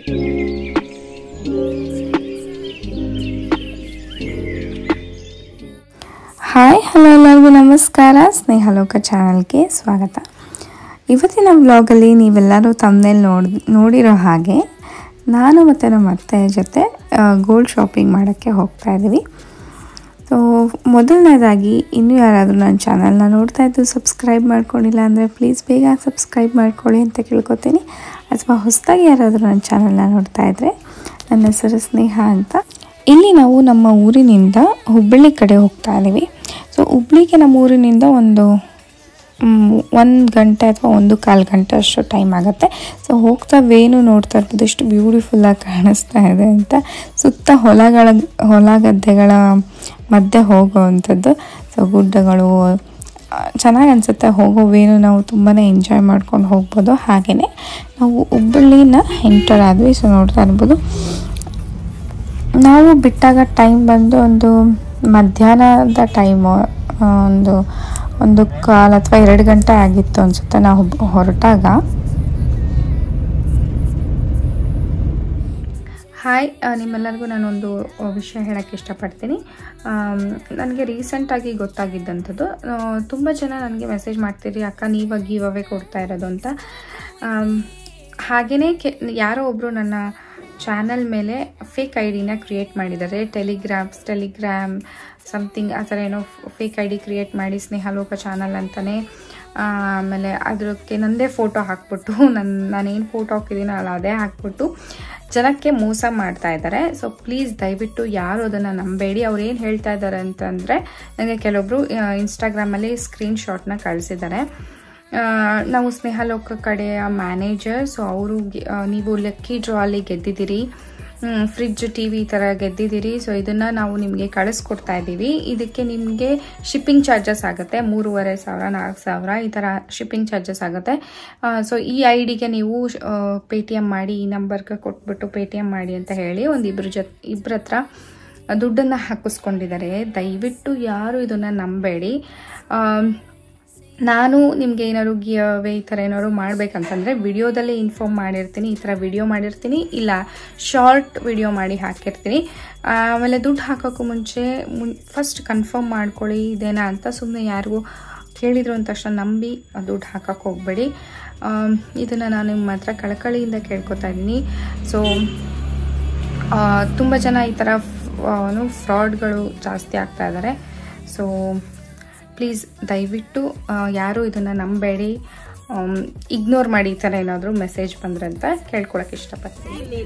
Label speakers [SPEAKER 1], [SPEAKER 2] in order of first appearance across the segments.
[SPEAKER 1] Hi hello ಎಲ್ಲರಿಗೂ ನಮಸ್ಕಾರ ಸ್ನೇಹಲೋಕ ಚಾನಲ್ಗೆ ಸ್ವಾಗತ ಇವತ್ತಿನ ವ್ಲಾಗಲ್ಲಿ ನೀವೆಲ್ಲರೂ ತಮ್ಮನೇಲಿ ನೋಡಿ ನೋಡಿರೋ ಹಾಗೆ ನಾನು ಮತ್ತು ನಮ್ಮ ಅತ್ತೆ ಜೊತೆ ಗೋಲ್ಡ್ ಶಾಪಿಂಗ್ ಮಾಡೋಕ್ಕೆ ಹೋಗ್ತಾ ಇದ್ದೀವಿ ಸೊ ಮೊದಲನೇದಾಗಿ ಇನ್ನೂ ಯಾರಾದರೂ ನನ್ನ ಚಾನಲ್ನ ನೋಡ್ತಾ ಇದ್ದು ಸಬ್ಸ್ಕ್ರೈಬ್ ಮಾಡ್ಕೊಂಡಿಲ್ಲ ಅಂದರೆ ಪ್ಲೀಸ್ ಬೇಗ ಸಬ್ಸ್ಕ್ರೈಬ್ ಮಾಡ್ಕೊಳ್ಳಿ ಅಂತ ಕೇಳ್ಕೊತೀನಿ ಅಥವಾ ಹೊಸದಾಗಿ ಯಾರಾದರೂ ನನ್ನ ಚಾನಲ್ನ ನೋಡ್ತಾ ಇದ್ದರೆ ನನ್ನ ಹೆಸರು ಸ್ನೇಹ ಅಂತ ಇಲ್ಲಿ ನಾವು ನಮ್ಮ ಊರಿನಿಂದ ಹುಬ್ಬಳ್ಳಿ ಕಡೆ ಹೋಗ್ತಾ ಇದ್ದೀವಿ ಸೊ ಹುಬ್ಳಿಗೆ ನಮ್ಮ ಊರಿನಿಂದ ಒಂದು ಒಂದು ಗಂಟೆ ಅಥವಾ ಒಂದು ಕಾಲು ಗಂಟೆ ಅಷ್ಟು ಟೈಮ್ ಆಗುತ್ತೆ ಸೊ ಹೋಗ್ತಾ ವೇನು ನೋಡ್ತಾ ಇರ್ಬೋದು ಎಷ್ಟು ಬ್ಯೂಟಿಫುಲ್ಲಾಗಿ ಕಾಣಿಸ್ತಾ ಇದೆ ಅಂತ ಸುತ್ತ ಹೊಲಗಳ ಹೊಲ ಗದ್ದೆಗಳ ಮಧ್ಯೆ ಹೋಗೋವಂಥದ್ದು ಸೊ ಗುಡ್ಡಗಳು ಚೆನ್ನಾಗಿ ಅನಿಸುತ್ತೆ ಹೋಗೋ ವೇನು ನಾವು ತುಂಬಾ ಎಂಜಾಯ್ ಮಾಡ್ಕೊಂಡು ಹೋಗ್ಬೋದು ಹಾಗೆಯೇ ನಾವು ಹುಬ್ಬಳ್ಳಿನ ಎಂಟರ್ ಆದ್ವಿ ಸೊ ನೋಡ್ತಾ ಇರ್ಬೋದು ನಾವು ಬಿಟ್ಟಾಗ ಟೈಮ್ ಬಂದು ಒಂದು ಮಧ್ಯಾಹ್ನದ ಟೈಮು ಒಂದು ಒಂದು ಕಾಲು ಅಥವಾ ಎರಡು ಗಂಟೆ ಆಗಿತ್ತು ಅನಿಸುತ್ತೆ ನಾವು ಹೊರಟಾಗ ಹಾಯ್ ನಿಮ್ಮೆಲ್ಲರಿಗೂ ನಾನೊಂದು ವಿಷಯ ಹೇಳೋಕ್ಕೆ ಇಷ್ಟಪಡ್ತೀನಿ ನನಗೆ ರೀಸೆಂಟಾಗಿ ಗೊತ್ತಾಗಿದ್ದಂಥದ್ದು ತುಂಬ ಜನ ನನಗೆ ಮೆಸೇಜ್ ಮಾಡ್ತೀರಿ ಅಕ್ಕ ನೀವಾಗ ಗಿವ್ ಅವೇ ಕೊಡ್ತಾ ಇರೋದು ಅಂತ ಹಾಗೆಯೇ ಕೆ ಯಾರೋ ಒಬ್ಬರು ನನ್ನ ಚಾನಲ್ ಮೇಲೆ ಫೇಕ್ ಐ ಡಿನ ಕ್ರಿಯೇಟ್ ಮಾಡಿದ್ದಾರೆ ಟೆಲಿಗ್ರಾಮ್ಸ್ ಟೆಲಿಗ್ರಾಮ್ ಸಮಥಿಂಗ್ ಆ ಥರ ಏನೋ ಫೇಕ್ ಐ ಡಿ ಕ್ರಿಯೇಟ್ ಮಾಡಿ ಸ್ನೇಹಲೋಕ ಚಾನಲ್ ಅಂತಲೇ ಆಮೇಲೆ ಅದಕ್ಕೆ ನನ್ನದೇ ಫೋಟೋ ಹಾಕ್ಬಿಟ್ಟು ನನ್ನ ನಾನೇನು ಫೋಟೋ ಹಾಕಿದ್ದೀನೋ ಅಲ್ಲ ಅದೇ ಹಾಕ್ಬಿಟ್ಟು ಜನಕ್ಕೆ ಮೋಸ ಮಾಡ್ತಾ ಇದ್ದಾರೆ ಸೊ ಪ್ಲೀಸ್ ದಯವಿಟ್ಟು ಯಾರು ಅದನ್ನು ನಂಬೇಡಿ ಅವ್ರು ಏನು ಹೇಳ್ತಾ ಇದ್ದಾರೆ ಅಂತಂದರೆ ನನಗೆ ಕೆಲವೊಬ್ಬರು ಇನ್ಸ್ಟಾಗ್ರಾಮಲ್ಲಿ ಸ್ಕ್ರೀನ್ ಶಾಟ್ನ ಕಳಿಸಿದ್ದಾರೆ ನಾವು ಸ್ನೇಹಲೋಕ ಕಡೆಯ ಮ್ಯಾನೇಜರ್ ಸೊ ಅವರು ನೀವು ಲಕ್ಕಿ ಡ್ರಾಲಿ ಗೆದ್ದಿದ್ದೀರಿ ಫ್ರಿಜ್ ಟಿ ವಿ ಈ ಥರ ಗೆದ್ದಿದ್ದೀರಿ ಸೊ ಇದನ್ನು ನಾವು ನಿಮಗೆ ಕಳಿಸ್ಕೊಡ್ತಾ ಇದ್ದೀವಿ ಇದಕ್ಕೆ ನಿಮಗೆ ಶಿಪ್ಪಿಂಗ್ ಚಾರ್ಜಸ್ ಆಗುತ್ತೆ ಮೂರುವರೆ ಸಾವಿರ ನಾಲ್ಕು ಸಾವಿರ ಈ ಥರ ಶಿಪ್ಪಿಂಗ್ ಚಾರ್ಜಸ್ ಆಗುತ್ತೆ ಸೊ ಈ ಐ ಡಿಗೆ ನೀವು ಪೇ ಟಿ ಎಮ್ ಮಾಡಿ ಈ ನಂಬರ್ಗೆ ಕೊಟ್ಬಿಟ್ಟು ಪೇ ಟಿ ಎಮ್ ಮಾಡಿ ಅಂತ ಹೇಳಿ ಒಂದು ಇಬ್ಬರ ಜೊತೆ ಇಬ್ಬರ ಹತ್ರ ದುಡ್ಡನ್ನು ಹಾಕಿಸ್ಕೊಂಡಿದ್ದಾರೆ ದಯವಿಟ್ಟು ಯಾರು ಇದನ್ನು ನಂಬೇಡಿ ನಾನು ನಿಮಗೆ ಏನಾದ್ರು ಗಿಯವೇ ಈ ಥರ ಏನಾದ್ರು ಮಾಡಬೇಕಂತಂದರೆ ವಿಡಿಯೋದಲ್ಲೇ ಇನ್ಫಾರ್ಮ್ ಮಾಡಿರ್ತೀನಿ ಈ ಥರ ವಿಡಿಯೋ ಮಾಡಿರ್ತೀನಿ ಇಲ್ಲ ಶಾರ್ಟ್ ವಿಡಿಯೋ ಮಾಡಿ ಹಾಕಿರ್ತೀನಿ ಆಮೇಲೆ ದುಡ್ಡು ಹಾಕೋಕ್ಕೂ ಮುಂಚೆ ಮುನ್ ಫಸ್ಟ್ ಕನ್ಫರ್ಮ್ ಮಾಡ್ಕೊಳ್ಳಿ ಇದೇನಾ ಅಂತ ಸುಮ್ಮನೆ ಯಾರಿಗೂ ಕೇಳಿದ್ರು ಅಂತ ತಕ್ಷಣ ನಂಬಿ ದುಡ್ಡು ಹಾಕೋಕ್ಕೆ ಹೋಗಬೇಡಿ ಇದನ್ನು ನಾನು ನಿಮ್ಮ ಹತ್ರ ಕಳಕಳಿಯಿಂದ ಕೇಳ್ಕೊತಾ ಇದ್ದೀನಿ ಸೊ ತುಂಬ ಜನ ಈ ಥರ ಫ್ರಾಡ್ಗಳು ಜಾಸ್ತಿ ಆಗ್ತಾ ಇದ್ದಾರೆ ಸೊ ಪ್ಲೀಸ್ ದಯವಿಟ್ಟು ಯಾರು ಇದನ್ನು ನಂಬೇಡಿ ಇಗ್ನೋರ್ ಮಾಡಿ ಈ ಥರ ಏನಾದರೂ ಮೆಸೇಜ್ ಬಂದ್ರೆ ಅಂತ ಕೇಳ್ಕೊಳಕ್ಕೆ ಇಷ್ಟಪಡ್ತೀನಿ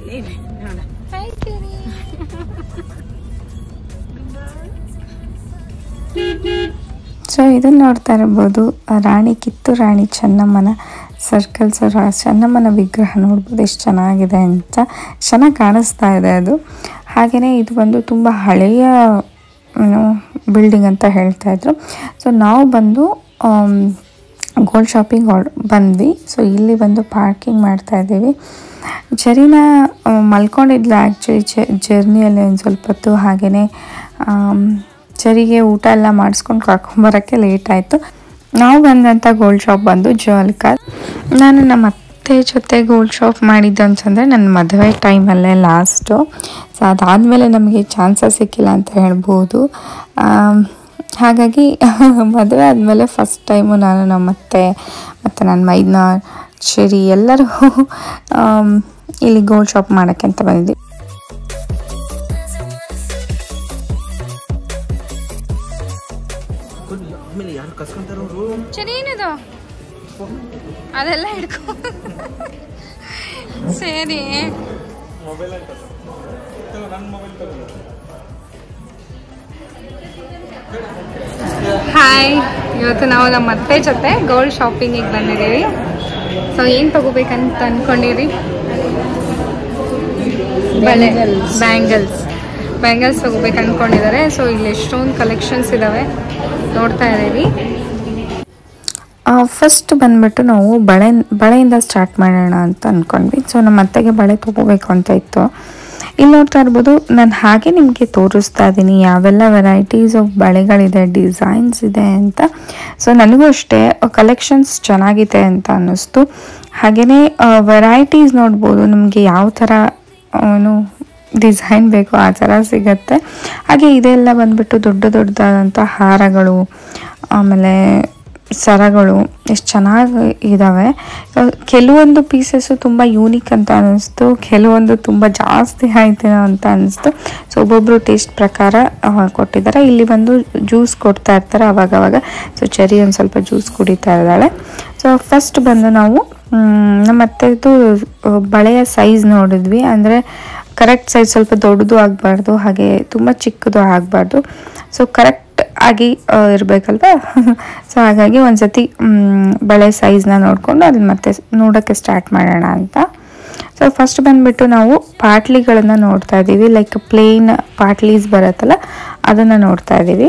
[SPEAKER 1] ಸೊ ಇದನ್ನು ನೋಡ್ತಾ ಇರ್ಬೋದು ರಾಣಿ ಕಿತ್ತು ರಾಣಿ ಚೆನ್ನಮ್ಮನ ಸರ್ಕಲ್ಸ್ ಚೆನ್ನಮ್ಮನ ವಿಗ್ರಹ ನೋಡ್ಬೋದು ಎಷ್ಟು ಚೆನ್ನಾಗಿದೆ ಅಂತ ಚೆನ್ನಾಗಿ ಕಾಣಿಸ್ತಾ ಇದೆ ಅದು ಹಾಗೆಯೇ ಇದು ಬಂದು ತುಂಬ ಹಳೆಯ ಏನು ಬಿಲ್ಡಿಂಗ್ ಅಂತ ಹೇಳ್ತಾ ಇದ್ರು ಸೊ ನಾವು ಬಂದು ಗೋಲ್ಡ್ ಶಾಪಿಂಗ್ ಬಂದ್ವಿ ಸೊ ಇಲ್ಲಿ ಬಂದು ಪಾರ್ಕಿಂಗ್ ಮಾಡ್ತಾ ಇದ್ದೀವಿ ಜರಿನ ಮಲ್ಕೊಂಡಿದ್ಲು ಆ್ಯಕ್ಚುಲಿ ಜರ್ನಿಯಲ್ಲಿ ಒಂದು ಸ್ವಲ್ಪ ಹೊತ್ತು ಹಾಗೆಯೇ ಚರಿಗೆ ಊಟ ಎಲ್ಲ ಮಾಡಿಸ್ಕೊಂಡು ಕರ್ಕೊಂಬರೋಕ್ಕೆ ಲೇಟ್ ಆಯಿತು ನಾವು ಬಂದಂಥ ಗೋಲ್ಡ್ ಶಾಪ್ ಬಂದು ಜೋಲ್ಕರ್ ನಾನು ನಮ್ಮ ಅತ್ತೆ ಜೊತೆ ಗೋಲ್ಡ್ ಶಾಪ್ ಮಾಡಿದ್ದು ಅಂತಂದರೆ ನನ್ನ ಮದುವೆ ಟೈಮಲ್ಲೇ ಲಾಸ್ಟು ಸೊ ಅದಾದಮೇಲೆ ನಮಗೆ ಚಾನ್ಸಸ್ ಸಿಕ್ಕಿಲ್ಲ ಅಂತ ಹೇಳ್ಬೋದು ಹಾಗಾಗಿ ಮದುವೆ ಆದಮೇಲೆ ಫಸ್ಟ್ ಟೈಮು ನಾನು ನಮ್ಮ ಅತ್ತೆ ಮತ್ತು ನನ್ನ ಮೈದ್ನ ಶರಿ ಎಲ್ಲರೂ ಇಲ್ಲಿ ಗೋಲ್ಡ್ ಶಾಪ್ ಮಾಡೋಕ್ಕೆ ಅಂತ ಬಂದಿದ್ವಿ
[SPEAKER 2] ಏನಿದು ಅದೆಲ್ಲ ಹಿಡ್ಕೊ ಸರಿ ಹಾಯ್ ಇವತ್ತು ನಾವು ನಮ್ಮ ಅತ್ತೆ ಜೊತೆ ಗೋಲ್ಡ್ ಶಾಪಿಂಗಿಗೆ ಬಂದಿದ್ದೀವಿ ಸೊ ಏನು ತಗೋಬೇಕಂತ ಅನ್ಕೊಂಡಿರಿ ಬಳೆ ಬ್ಯಾಂಗಲ್ಸ್ ಬ್ಯಾಂಗಲ್ಸ್ ತಗೋಬೇಕು ಅನ್ಕೊಂಡಿದ್ದಾರೆ ಸೊ ಇಲ್ಲಿ ಎಷ್ಟೊಂದು ಕಲೆಕ್ಷನ್ಸ್ ಇದ್ದಾವೆ ನೋಡ್ತಾ ಇದ್ದೀವಿ
[SPEAKER 1] ಫಸ್ಟ್ ಬಂದ್ಬಿಟ್ಟು ನಾವು ಬಳೆ ಬಳೆಯಿಂದ ಸ್ಟಾರ್ಟ್ ಮಾಡೋಣ ಅಂತ ಅಂದ್ಕೊಂಡ್ವಿ ಸೊ ನಮ್ಮ ಅತ್ತೆಗೆ ಬಳೆ ತೊಗೋಬೇಕು ಅಂತ ಇತ್ತು ಇಲ್ಲಿ ನೋಡ್ತಾ ಇರ್ಬೋದು ನಾನು ಹಾಗೆ ನಿಮಗೆ ತೋರಿಸ್ತಾ ಇದ್ದೀನಿ ಯಾವೆಲ್ಲ ವೆರೈಟೀಸ್ ಆಫ್ ಬಳೆಗಳಿದೆ ಡಿಸೈನ್ಸ್ ಇದೆ ಅಂತ ಸೊ ನನಗೂ ಅಷ್ಟೇ ಕಲೆಕ್ಷನ್ಸ್ ಚೆನ್ನಾಗಿದೆ ಅಂತ ಅನ್ನಿಸ್ತು ಹಾಗೆಯೇ ವೆರೈಟೀಸ್ ನೋಡ್ಬೋದು ನಿಮಗೆ ಯಾವ ಥರ ಏನು ಡಿಸೈನ್ ಬೇಕೋ ಆ ಥರ ಸಿಗತ್ತೆ ಹಾಗೆ ಇದೆಲ್ಲ ಬಂದ್ಬಿಟ್ಟು ದೊಡ್ಡ ದೊಡ್ಡದಾದಂಥ ಹಾರಗಳು ಆಮೇಲೆ ಸರಗಳು ಎಷ್ಟು ಚೆನ್ನಾಗಿ ಇದ್ದಾವೆ ಕೆಲವೊಂದು ಪೀಸಸ್ಸು ತುಂಬ ಯೂನಿಕ್ ಅಂತ ಅನ್ನಿಸ್ತು ಕೆಲವೊಂದು ತುಂಬ ಜಾಸ್ತಿ ಆಯ್ತೇನೋ ಅಂತ ಅನ್ನಿಸ್ತು ಸೊ ಒಬ್ಬೊಬ್ಬರು ಟೇಸ್ಟ್ ಪ್ರಕಾರ ಆ, ಕೊಟ್ಟಿದ್ದಾರೆ ಇಲ್ಲಿ ಬಂದು ಜ್ಯೂಸ್ ಕೊಡ್ತಾ ಇರ್ತಾರೆ ಅವಾಗವಾಗ ಸೊ ಚೆರಿ ಒಂದು ಸ್ವಲ್ಪ ಜ್ಯೂಸ್ ಕುಡಿತಾ ಇದ್ದಾಳೆ ಸೊ ಫಸ್ಟ್ ಬಂದು ನಾವು ಮ್, ನಮ್ಮ ಅತ್ತೆದು ಆ, ಬಳೆಯ ಸೈಜ್ ನೋಡಿದ್ವಿ ಅಂದರೆ ಕರೆಕ್ಟ್ ಸೈಜ್ ಸ್ವಲ್ಪ ದೊಡ್ಡದು ಆಗಬಾರ್ದು ಹಾಗೆ ತುಂಬ ಚಿಕ್ಕದು ಆಗಬಾರ್ದು ಸೊ ಕರೆಕ್ಟ್ ಆಗಿ ಇರಬೇಕಲ್ವ ಸೊ ಹಾಗಾಗಿ ಒಂದ್ಸತಿ ಮ್, ಬಳೆ ಸೈಜ್ನ ನೋಡಿಕೊಂಡು ಅದನ್ನ ಮತ್ತೆ ನೋಡೋಕ್ಕೆ ಸ್ಟಾರ್ಟ್ ಮಾಡೋಣ ಅಂತ ಸೊ ಫಸ್ಟ್ ಬಂದ್ಬಿಟ್ಟು ನಾವು ಪಾಟ್ಲಿಗಳನ್ನು ನೋಡ್ತಾ ಇದ್ದೀವಿ ಲೈಕ್ ಪ್ಲೇನ್ ಪಾಟ್ಲೀಸ್ ಬರುತ್ತಲ್ಲ ಅದನ್ನು ನೋಡ್ತಾ ಇದ್ದೀವಿ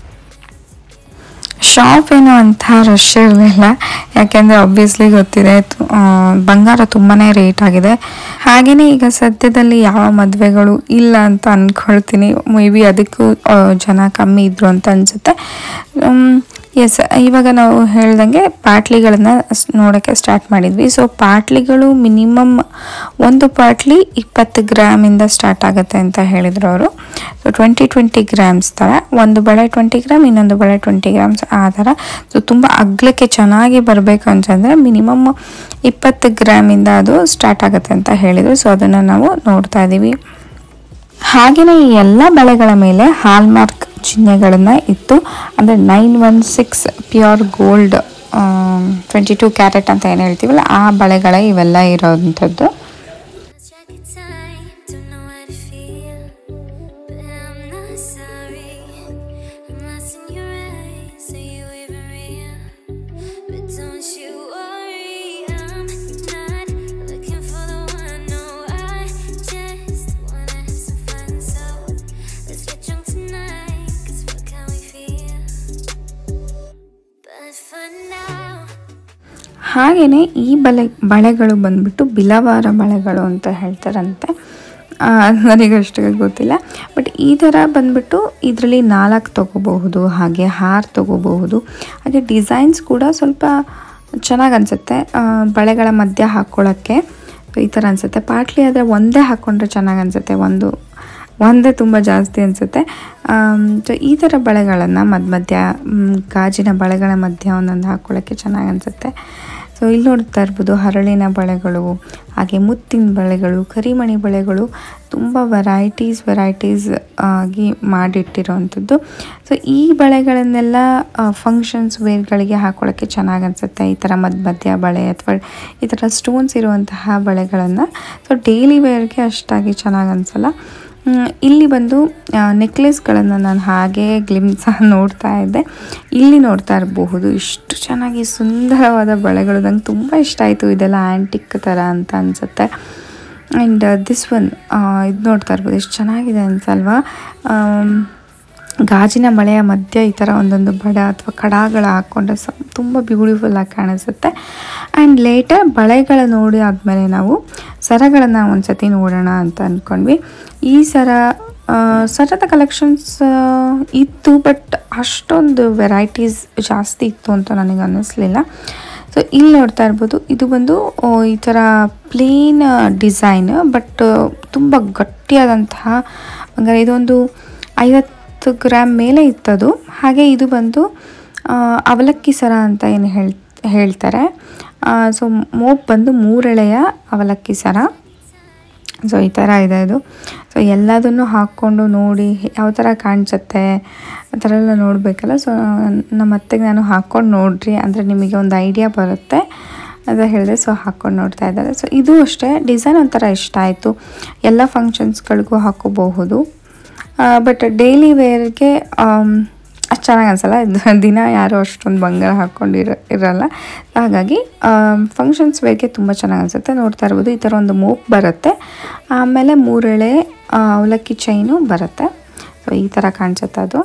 [SPEAKER 1] ಶಾಪ್ ಏನು ಅಂತ ರಶ್ ಇರಲಿಲ್ಲ ಯಾಕೆಂದರೆ ಒಬ್ವಿಯಸ್ಲಿ ಗೊತ್ತಿದೆ ತು- ಆ, ಬಂಗಾರ ತುಂಬಾ ರೇಟ್ ಆಗಿದೆ ಹಾಗೆಯೇ ಈಗ ಸದ್ಯದಲ್ಲಿ ಯಾವ ಮದುವೆಗಳು ಇಲ್ಲ ಅಂತ ಅಂದ್ಕೊಳ್ತೀನಿ ಮೇ ಬಿ ಅದಕ್ಕೂ ಆ, ಜನ ಕಮ್ಮಿ ಇದ್ರು ಅಂತ ಅನಿಸುತ್ತೆ ಎಸ್ ಇವಾಗ ನಾವು ಹೇಳ್ದಂಗೆ ಪಾಟ್ಲಿಗಳನ್ನ ಸ್- ನೋಡೋಕ್ಕೆ ಸ್ಟಾರ್ಟ್ ಮಾಡಿದ್ವಿ ಸೊ ಪಾಟ್ಲಿಗಳು ಮಿನಿಮಮ್ ಒಂದು ಪಾಟ್ಲಿ ಇಪ್ಪತ್ತು ಗ್ರಾಮಿಂದ ಸ್ಟಾರ್ಟ್ ಆಗುತ್ತೆ ಅಂತ ಹೇಳಿದ್ರು ಅವರು ಸೊ ಟ್ವೆಂಟಿ ಟ್ವೆಂಟಿ ಗ್ರಾಮ್ಸ್ ಥರ ಒಂದು ಬಳೆ ಟ್ವೆಂಟಿ ಗ್ರಾಮ್ ಇನ್ನೊಂದು ಬಳೆ ಟ್ವೆಂಟಿ ಗ್ರಾಮ್ಸ್ ಆ ಥರ ಸೊ ತುಂಬ ಅಗ್ಲಕ್ಕೆ ಚೆನ್ನಾಗಿ ಬರಬೇಕು ಅಂತಂದರೆ ಮಿನಿಮಮ್ ಇಪ್ಪತ್ತು ಗ್ರಾಮಿಂದ ಅದು ಸ್ಟಾರ್ಟ್ ಆಗುತ್ತೆ ಅಂತ ಹೇಳಿದರು ಸೊ ಅದನ್ನು ನಾವು ನೋಡ್ತಾ ಇದ್ದೀವಿ ಹಾಗೆಯೇ ಈ ಎಲ್ಲ ಬಳೆಗಳ ಮೇಲೆ ಹಾಲ್ಮಾರ್ಕ್ ಚಿಹ್ನೆಗಳನ್ನು ಇತ್ತು ಅಂದರೆ nine one six pure gold twenty two carat ಅಂತ ಏನು ಹೇಳ್ತೀವಲ್ಲ ಆ ಬಳೆಗಳೇ ಇವೆಲ್ಲ ಇರೋವಂಥದ್ದು
[SPEAKER 3] Lost track of time, don't know how to feel, but I'm not sorry. I'm lost in your eyes, are you even real? But don't you worry, I'm not looking for the one. No, I just wanna have some fun. So let's get drunk tonight, 'cause fuck how we feel. But for now.
[SPEAKER 1] ಹಾಗೆಯೇ ಈ ಬಳೆ ಬಳೆಗಳು ಬಂದ್ಬಿಟ್ಟು ಬಿಲವಾರ ಬಳೆಗಳು ಅಂತ ಹೇಳ್ತಾರಂತೆ ಆ, ನನಗಷ್ಟು ಗೊತ್ತಿಲ್ಲ ಬಟ್ ಈ ಥರ ಬಂದ್ಬಿಟ್ಟು ಇದರಲ್ಲಿ ನಾಲ್ಕು ತೊಗೋಬಹುದು ಹಾಗೆ ಹಾರ ತೊಗೋಬಹುದು ಹಾಗೆ ಡಿಸೈನ್ಸ್ ಕೂಡ ಸ್ವಲ್ಪ ಚೆನ್ನಾಗಿ ಅನಿಸುತ್ತೆ ಬಳೆಗಳ ಮಧ್ಯ ಹಾಕ್ಕೊಳ್ಳೋಕ್ಕೆ ಈ ಥರ ಅನಿಸುತ್ತೆ ಪಾಟ್ಲಿ ಆದರೆ ಒಂದೇ ಹಾಕ್ಕೊಂಡ್ರೆ ಚೆನ್ನಾಗಿ ಅನಿಸುತ್ತೆ ಒಂದು ಒಂದೇ ತುಂಬ ಜಾಸ್ತಿ ಅನಿಸುತ್ತೆ ಸೊ ಈ ಥರ ಬಳೆಗಳನ್ನು ಮಧ್ಯ ಮಧ್ಯ ಮ್, ಗಾಜಿನ ಬಳೆಗಳ ಮಧ್ಯ ಒಂದೊಂದು ಹಾಕ್ಕೊಳ್ಳೋಕ್ಕೆ ಚೆನ್ನಾಗಿ ಅನಿಸುತ್ತೆ ಸೊ ಇಲ್ಲಿ ನೋಡ್ತಾ ಇರ್ಬೋದು ಹರಳಿನ ಬಳೆಗಳು ಹಾಗೆ ಮುತ್ತಿನ ಬಳೆಗಳು ಕರಿಮಣಿ ಬಳೆಗಳು ತುಂಬ ವೆರೈಟೀಸ್ ವೆರೈಟೀಸ್ ಆಗಿ ಮಾಡಿಟ್ಟಿರೋವಂಥದ್ದು ಸೊ ಈ ಬಳೆಗಳನ್ನೆಲ್ಲ ಫಂಕ್ಷನ್ಸ್ ವೇರ್ಗಳಿಗೆ ಹಾಕೊಳ್ಳೋಕ್ಕೆ ಚೆನ್ನಾಗಿ ಅನಿಸುತ್ತೆ ಈ ಥರ ಮಧ್ಯ ಮಧ್ಯ ಬಳೆ ಅಥವಾ ಈ ಥರ ಸ್ಟೋನ್ಸ್ ಇರುವಂತಹ ಬಳೆಗಳನ್ನು ಸೊ ಡೈಲಿ ವೇರ್ಗೆ ಅಷ್ಟಾಗಿ ಚೆನ್ನಾಗಿ ಅನಿಸಲ್ಲ ಮ್, ಇಲ್ಲಿ ಬಂದು ನೆಕ್ಲೆಸ್ಗಳನ್ನು ನಾನು ಹಾಗೆ ಗ್ಲಿಮ್ಸ್ ನೋಡ್ತಾ ಇದ್ದೆ ಇಲ್ಲಿ ನೋಡ್ತಾ ಇರಬಹುದು ಇಷ್ಟು ಚೆನ್ನಾಗಿ ಸುಂದರವಾದ ಬಳೆಗಳು ನಂಗೆ ತುಂಬ ಇಷ್ಟ ಆಯಿತು ಇದೆಲ್ಲ ಆ್ಯಂಟಿಕ್ ಥರ ಅಂತ ಅನಿಸುತ್ತೆ ಆ್ಯಂಡ್ ದಿಸ್ ಒನ್ ಇದು ನೋಡ್ತಾ ಇರ್ಬೋದು ಎಷ್ಟು ಚೆನ್ನಾಗಿದೆ ಅನ್ಸಲ್ವಾ ಆಮ್, ಗಾಜಿನ ಮಳೆಯ ಮಧ್ಯೆ ಈ ಥರ ಒಂದೊಂದು ಬಡ ಅಥವಾ ಕಡಾಗಳ ಹಾಕ್ಕೊಂಡ್ರೆ ಸ ತುಂಬ ಬ್ಯೂಟಿಫುಲ್ಲಾಗಿ ಕಾಣಿಸುತ್ತೆ ಆ್ಯಂಡ್ ಲೇಟರ್ ಬಳೆಗಳ ನೋಡಿ ಆದಮೇಲೆ ನಾವು ಸರಗಳನ್ನು ಒಂದ್ಸತಿ ನೋಡೋಣ ಅಂತ ಅಂದ್ಕೊಂಡ್ವಿ ಈ ಸರ ಆ, ಸರದ ಕಲೆಕ್ಷನ್ಸ್ ಇತ್ತು ಬಟ್ ಅಷ್ಟೊಂದು ವೆರೈಟೀಸ್ ಜಾಸ್ತಿ ಇತ್ತು ಅಂತ ನನಗೆ ಅನ್ನಿಸ್ಲಿಲ್ಲ ಸೊ ಇಲ್ಲಿ ನೋಡ್ತಾ ಇರ್ಬೋದು ಇದು ಬಂದು ಆ, ಈ ಥರ ಪ್ಲೇನ್ ಡಿಸೈನ್ ಬಟ್ ತುಂಬ ಗಟ್ಟಿಯಾದಂತಹ ಹಂಗಾರೆ ಇದೊಂದು ಐವತ್ತು ಗ್ರಾಮ್ ಮೇಲೆ ಇತ್ತದು ಹಾಗೆ ಇದು ಬಂದು ಆ, ಅವಲಕ್ಕಿ ಸರ ಅಂತ ಏನು ಹೇಳ್ ಹೇಳ್ತಾರೆ ಸೊ ಮೋಪ್ ಬಂದು ಮೂರೆಳೆಯ ಅವಲಕ್ಕಿ ಸರ ಸೊ ಈ ಥರ ಇದೆ ಇದು ಸೊ ಎಲ್ಲದನ್ನು ಹಾಕ್ಕೊಂಡು ನೋಡಿ ಯಾವ ಥರ ಕಾಣಿಸುತ್ತೆ ಆ ಥರ ಎಲ್ಲ ನೋಡಬೇಕಲ್ಲ ಸೊ ನಮ್ಮ ಅತ್ತೆಗೆ ನಾನು ಹಾಕ್ಕೊಂಡು ನೋಡ್ರಿ ಅಂದರೆ ನಿಮಗೆ ಒಂದು ಐಡಿಯಾ ಬರುತ್ತೆ ಅಂತ ಹೇಳಿದೆ ಸೊ ಹಾಕ್ಕೊಂಡು ನೋಡ್ತಾ ಇದ್ದಾರೆ ಸೊ ಇದು ಅಷ್ಟೇ ಡಿಸೈನ್ ಒಂಥರ ಇಷ್ಟ ಆಯಿತು ಎಲ್ಲ ಫಂಕ್ಷನ್ಸ್ಗಳಿಗೂ ಹಾಕೋಬಹುದು ಬಟ್ ಡೈಲಿ ವೇರ್ಗೆ ಅಷ್ಟು ಚೆನ್ನಾಗಿ ಅನ್ಸಲ್ಲ ಇದು ದಿನ ಯಾರು ಅಷ್ಟೊಂದು ಬಂಗಾರ ಹಾಕ್ಕೊಂಡಿರ ಇರಲ್ಲ ಹಾಗಾಗಿ ಫಂಕ್ಷನ್ಸ್ ವೇರ್ಗೆ ತುಂಬ ಚೆನ್ನಾಗಿ ಅನಿಸುತ್ತೆ ನೋಡ್ತಾ ಇರ್ಬೋದು ಈ ಥರ ಒಂದು ಮೋಪ್ ಬರುತ್ತೆ ಆಮೇಲೆ ಮೂರೆಳೆ ಆ, ಅವಲಕ್ಕಿ ಚೈನು ಬರುತ್ತೆ ಸೊ ಈ ಥರ ಕಾಣಿಸುತ್ತೆ ಅದು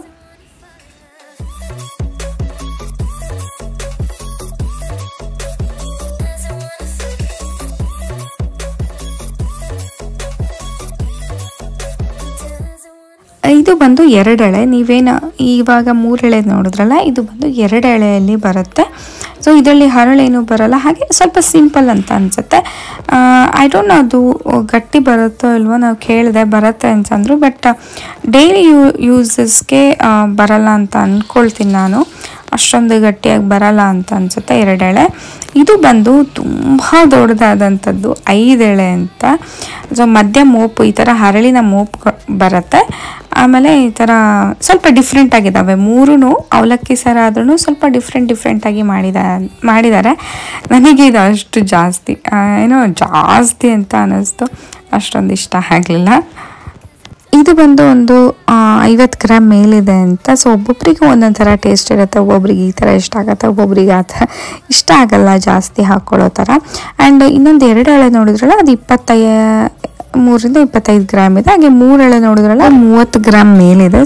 [SPEAKER 1] ಇದು ಬಂದು ಎರಡೆಳೆ ನೀವೇನು ಇವಾಗ ಮೂರೆಳೆ ನೋಡಿದ್ರಲ್ಲ ಇದು ಬಂದು ಎರಡು ಎಳೆಯಲ್ಲಿ ಬರುತ್ತೆ ಸೊ ಇದರಲ್ಲಿ ಹರಳೇನು ಬರಲ್ಲ ಹಾಗೆ ಸ್ವಲ್ಪ ಸಿಂಪಲ್ ಅಂತ ಅನ್ಸುತ್ತೆ ಐ ಡೋಂಟ್ ನೋ ಅದು ಗಟ್ಟಿ ಬರುತ್ತೋ ಇಲ್ವೋ ನಾವು ಕೇಳಿದೆ ಬರುತ್ತೆ ಅಂತಂದ್ರು ಬಟ್ ಡೈಲಿ ಯೂ ಯೂಸಸ್ಗೆ ಬರಲ್ಲ ಅಂತ ಅಂದ್ಕೊಳ್ತೀನಿ ನಾನು ಅಷ್ಟೊಂದು ಗಟ್ಟಿಯಾಗಿ ಬರಲ್ಲ ಅಂತ ಅನ್ಸುತ್ತೆ ಎರಡೆಳೆ ಇದು ಬಂದು ತುಂಬ ದೊಡ್ಡದಾದಂಥದ್ದು ಐದೆಳೆ ಅಂತ ಸೊ ಮಧ್ಯ ಮೋಪು ಈ ಥರ ಹರಳಿನ ಮೋಪು ಬರುತ್ತೆ ಆಮೇಲೆ ಈ ಥರ ಸ್ವಲ್ಪ ಡಿಫ್ರೆಂಟ್ ಆಗಿದ್ದಾವೆ ಮೂರೂ ಅವಲಕ್ಕಿ ಸರ ಆದ್ರೂ ಸ್ವಲ್ಪ ಡಿಫ್ರೆಂಟ್ ಡಿಫ್ರೆಂಟಾಗಿ ಮಾಡಿದ ಮಾಡಿದ್ದಾರೆ ನನಗೆ ಇದು ಅಷ್ಟು ಜಾಸ್ತಿ ಆ, ಏನೋ ಜಾಸ್ತಿ ಅಂತ ಅನ್ನಿಸ್ತು ಅಷ್ಟೊಂದು ಇಷ್ಟ ಆಗಲಿಲ್ಲ ಇದು ಬಂದು ಒಂದು ಐವತ್ತು ಗ್ರಾಮ್ ಮೇಲಿದೆ ಅಂತ ಸೊ ಒಬ್ಬೊಬ್ರಿಗೆ ಒಂದೊಂದು ಥರ ಟೇಸ್ಟ್ ಇರುತ್ತೆ ಒಬ್ಬೊಬ್ರಿಗೆ ಈ ಥರ ಇಷ್ಟ ಆಗುತ್ತೆ ಒಬ್ಬೊಬ್ರಿಗೆ ಆ ಥರ ಇಷ್ಟ ಆಗಲ್ಲ ಜಾಸ್ತಿ ಹಾಕ್ಕೊಳ್ಳೋ ಥರ ಆ್ಯಂಡ್ ಇನ್ನೊಂದು ಎರಡು ಎಳೆ ನೋಡಿದ್ರಲ್ಲ ಅದು ಇಪ್ಪತ್ತೈ ಮೂರರಿಂದ ಇಪ್ಪತ್ತೈದು ಗ್ರಾಮ್ ಇದೆ ಹಾಗೆ ಮೂರು ಎಳೆ ನೋಡಿದ್ರಲ್ಲ ಮೂವತ್ತು ಗ್ರಾಮ್ ಮೇಲಿದೆ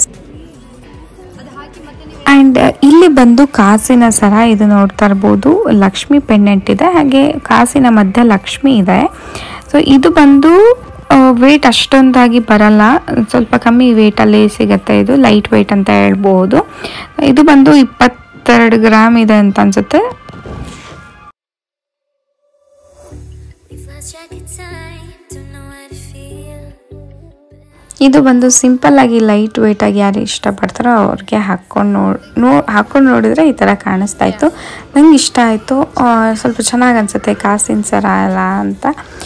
[SPEAKER 1] ಆ್ಯಂಡ್ ಇಲ್ಲಿ ಬಂದು ಕಾಸಿನ ಸರ ಇದು ನೋಡ್ತಾ ಇರ್ಬೋದು ಲಕ್ಷ್ಮಿ ಪೆಂಡೆಂಟ್ ಇದೆ ಹಾಗೆ ಕಾಸಿನ ಮಧ್ಯೆ ಲಕ್ಷ್ಮಿ ಇದೆ ಸೊ ಇದು ಬಂದು ವೇಟ್ ಅಷ್ಟೊಂದಾಗಿ ಬರಲ್ಲ ಸ್ವಲ್ಪ ಕಮ್ಮಿ ವೇಟಲ್ಲಿ ಸಿಗುತ್ತೆ ಇದು ಲೈಟ್ ವೇಟ್ ಅಂತ ಹೇಳ್ಬೋದು ಇದು ಬಂದು ಇಪ್ಪತ್ತೆರಡು ಗ್ರಾಮ್ ಇದೆ ಅಂತ ಅನ್ಸುತ್ತೆ
[SPEAKER 3] We've lost track of time, don't know how to feel.
[SPEAKER 1] ಇದು ಬಂದು ಸಿಂಪಲ್ ಆಗಿ ಲೈಟ್ ವೇಟ್ ಆಗಿ ಯಾರು ಇಷ್ಟಪಡ್ತಾರೋ ಅವ್ರಿಗೆ ಹಾಕ್ಕೊಂಡು ನೋಡ್ ನೋ ಹಾಕ್ಕೊಂಡು ನೋಡಿದ್ರೆ ಈ ಥರ ಕಾಣಿಸ್ತಾ ಇತ್ತು ನಂಗೆ ಇಷ್ಟ ಆಯಿತು ಸ್ವಲ್ಪ ಚೆನ್ನಾಗಿ ಅನಿಸುತ್ತೆ ಕಾಸಿನ ಸರ ಅಲ್ಲ ಅಂತ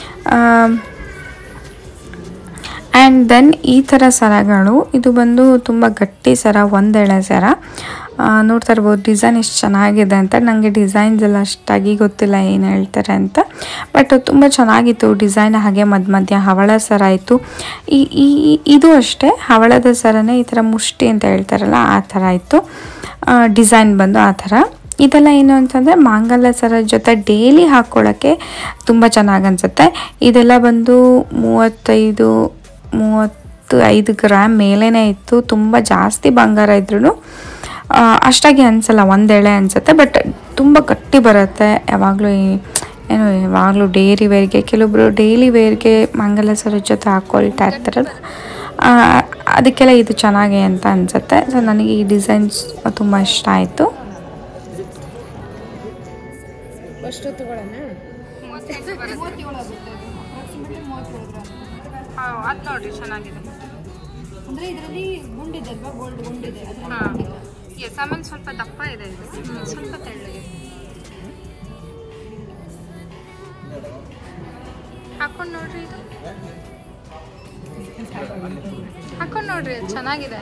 [SPEAKER 1] ಆ್ಯಂಡ್ ದೆನ್ ಈ ಥರ ಸರಗಳು ಇದು ಬಂದು ತುಂಬ ಗಟ್ಟಿ ಸರ ಒಂದೆಳೆ ಸರ ಆ, ನೋಡ್ತಾ ಇರ್ಬೋದು ಡಿಸೈನ್ ಎಷ್ಟು ಚೆನ್ನಾಗಿದೆ ಅಂತ ನನಗೆ ಡಿಸೈನ್ಸ್ ಎಲ್ಲ ಅಷ್ಟಾಗಿ ಗೊತ್ತಿಲ್ಲ ಏನು ಹೇಳ್ತಾರೆ ಅಂತ ಬಟ್ ತುಂಬ ಚೆನ್ನಾಗಿತ್ತು ಡಿಸೈನ್ ಹಾಗೆ ಮಧ್ಯ ಮಧ್ಯ ಹವಳ ಸರ ಇತ್ತು ಈ ಈ- ಇದು ಅಷ್ಟೇ ಹವಳದ ಸರನೇ ಈ ಥರ ಮುಷ್ಟಿ ಅಂತ ಹೇಳ್ತಾರಲ್ಲ ಆ ಥರ ಇತ್ತು ಡಿಸೈನ್ ಬಂದು ಆ ಥರ ಇದೆಲ್ಲ ಏನು ಅಂತಂದರೆ ಮಾಂಗಲ್ಯ ಸರ ಜೊತೆ ಡೈಲಿ ಹಾಕ್ಕೊಳ್ಳೋಕ್ಕೆ ತುಂಬ ಚೆನ್ನಾಗಿ ಅನಿಸುತ್ತೆ ಇದೆಲ್ಲ ಬಂದು ಮೂವತ್ತೈದು ಮೂವತ್ತು ಐದು ಗ್ರಾಮ್ ಮೇಲೇ ಇತ್ತು ತುಂಬ ಜಾಸ್ತಿ ಬಂಗಾರ ಇದ್ರೂ ಅಷ್ಟಾಗಿ ಅನಿಸಲ್ಲ ಒಂದೆಳೆ ಅನಿಸುತ್ತೆ ಬಟ್ ತುಂಬ ಗಟ್ಟಿ ಬರುತ್ತೆ ಯಾವಾಗಲೂ ಏನು ಯಾವಾಗಲೂ ಡೈಲಿ ವೇರ್ಗೆ ಕೆಲವೊಬ್ರು ಡೈಲಿ ವೇರ್ಗೆ ಮಂಗಲ ಸರ ಜೊತೆ ಹಾಕ್ಕೊಳ್ತಾ ಇರ್ತಾರಲ್ಲ ಆ, ಅದಕ್ಕೆಲ್ಲ ಇದು ಚೆನ್ನಾಗಿ ಅಂತ ಅನಿಸುತ್ತೆ ಸೊ ನನಗೆ ಈ ಡಿಸೈನ್ಸ್ ತುಂಬ ಇಷ್ಟ ಆಯಿತು
[SPEAKER 2] ಅದು ನೋಡ್ರಿ ಚೆನ್ನಾಗಿದೆ
[SPEAKER 4] ಅಂದ್ರೆ ಇದರಲ್ಲಿ ಗುಂಡಿದೆ ಅಲ್ವಾ ಗೋಲ್ಡ್ ಗುಂಡಿದೆ ಅದ್ರ
[SPEAKER 2] ಹಾಂ ಎಸ್ ಆಮೇಲೆ ಸ್ವಲ್ಪ ದಪ್ಪ ಇದೆ ಇದು ಹ್ಮ್, ಸ್ವಲ್ಪ ತೆಳ್ಳಗೆ ಹಾಕೊಂಡು ನೋಡ್ರಿ ಇದು ಹಾಕೊಂಡು ನೋಡ್ರಿ ಅದು ಚೆನ್ನಾಗಿದೆ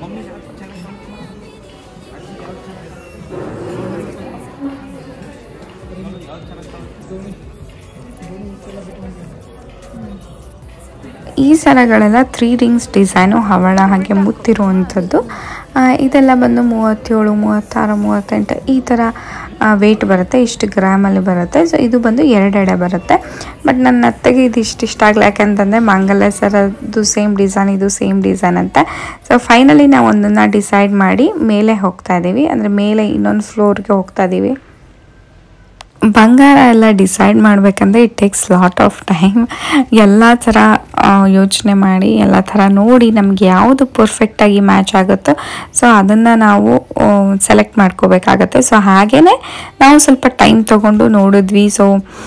[SPEAKER 1] ಈ ಸರಗಳೆಲ್ಲ ತ್ರೀ ರಿಂಗ್ಸ್ ಡಿಸೈನು ಹವಳ ಹಾಗೆ ಮುತ್ತಿರುವಂಥದ್ದು ಆ, ಇದೆಲ್ಲ ಬಂದು ಮೂವತ್ತೇಳು ಮೂವತ್ತಾರು ಮೂವತ್ತೆಂಟು ಈ ಥರ ವೆಯ್ಟ್ ಬರುತ್ತೆ ಇಷ್ಟು ಗ್ರಾಮಲ್ಲಿ ಬರುತ್ತೆ ಸೊ ಇದು ಬಂದು ಎರಡೆಡೆ ಬರುತ್ತೆ ಬಟ್ ನನ್ನ ಅತ್ತೆಗೆ ಇದು ಇಷ್ಟು ಇಷ್ಟ ಆಗಲ್ಲ ಯಾಕಂತಂದರೆ ಮಾಂಗಲ್ಯ ಸರದ್ದು ಸೇಮ್ ಡಿಸೈನ್ ಇದು ಸೇಮ್ ಡಿಸೈನ್ ಅಂತ ಸೊ ಫೈನಲಿ ನಾವು ಒಂದನ್ನು ಡಿಸೈಡ್ ಮಾಡಿ ಮೇಲೆ ಹೋಗ್ತಾ ಇದ್ದೀವಿ ಅಂದರೆ ಮೇಲೆ ಇನ್ನೊಂದು ಫ್ಲೋರ್ಗೆ ಹೋಗ್ತಾ ಇದ್ದೀವಿ ಬಂಗಾರ ಎಲ್ಲ ಡಿಸೈಡ್ ಮಾಡಬೇಕಂದ್ರೆ it takes lot of time ಎಲ್ಲ ಥರ ಯೋಚನೆ ಮಾಡಿ ಎಲ್ಲ ಥರ ನೋಡಿ ನಮ್ಗೆ ಯಾವುದು ಪರ್ಫೆಕ್ಟಾಗಿ ಮ್ಯಾಚ್ ಆಗುತ್ತೋ ಸೊ ಅದನ್ನು ನಾವು ಸೆಲೆಕ್ಟ್ ಮಾಡ್ಕೋಬೇಕಾಗತ್ತೆ ಸೊ ಹಾಗೇ ನಾವು ಸ್ವಲ್ಪ ಟೈಮ್ ತೊಗೊಂಡು ನೋಡಿದ್ವಿ ಸೊ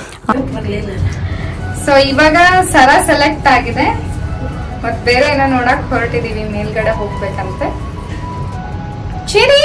[SPEAKER 2] ಸೊ ಇವಾಗ ಸರ ಸೆಲೆಕ್ಟ್ ಆಗಿದೆ ಮತ್ ಬೇರೆ ಏನೋ ನೋಡಕ್ ಹೊರಟಿದೀವಿ ಮೇಲ್ಗಡೆ ಹೋಗ್ಬೇಕಂತೆ ಚಿರಿ